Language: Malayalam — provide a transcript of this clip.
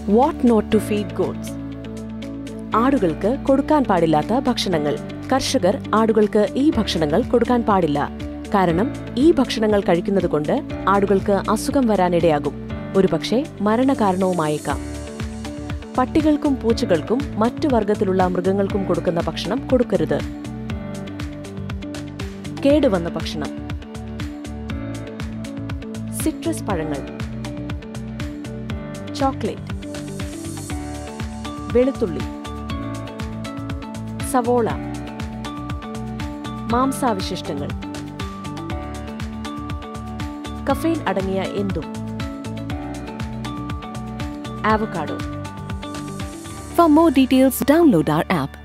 what not to feed goats ആടുകൾക്ക് കൊടുക്കാൻ പാടില്ലാത്ത ഭക്ഷണങ്ങൾ കർഷകർ ആടുകൾക്ക് ഈ ഭക്ഷണങ്ങൾ കൊടുക്കാൻ പാടില്ല കാരണം ഈ ഭക്ഷണങ്ങൾ കഴിക്കുന്നത് കൊണ്ട് ആടുകൾക്ക് അസുഖം വരാനിടയാകും ഒരുപക്ഷെ മരണകാരണവുമായേക്കാം പട്ടികൾക്കും പൂച്ചകൾക്കും മറ്റു വർഗത്തിലുള്ള മൃഗങ്ങൾക്കും കൊടുക്കുന്ന ഭക്ഷണം കൊടുക്കരുത് കേടുവന്ന ഭക്ഷണം സിട്രസ് പഴങ്ങൾ ചോക്ലേറ്റ് വെളുത്തുള്ളി സവോള മാംസാവശിഷ്ടങ്ങൾ കഫെയിൻ അടങ്ങിയ എന്തും ആവക്കാഡോ For more details, download our app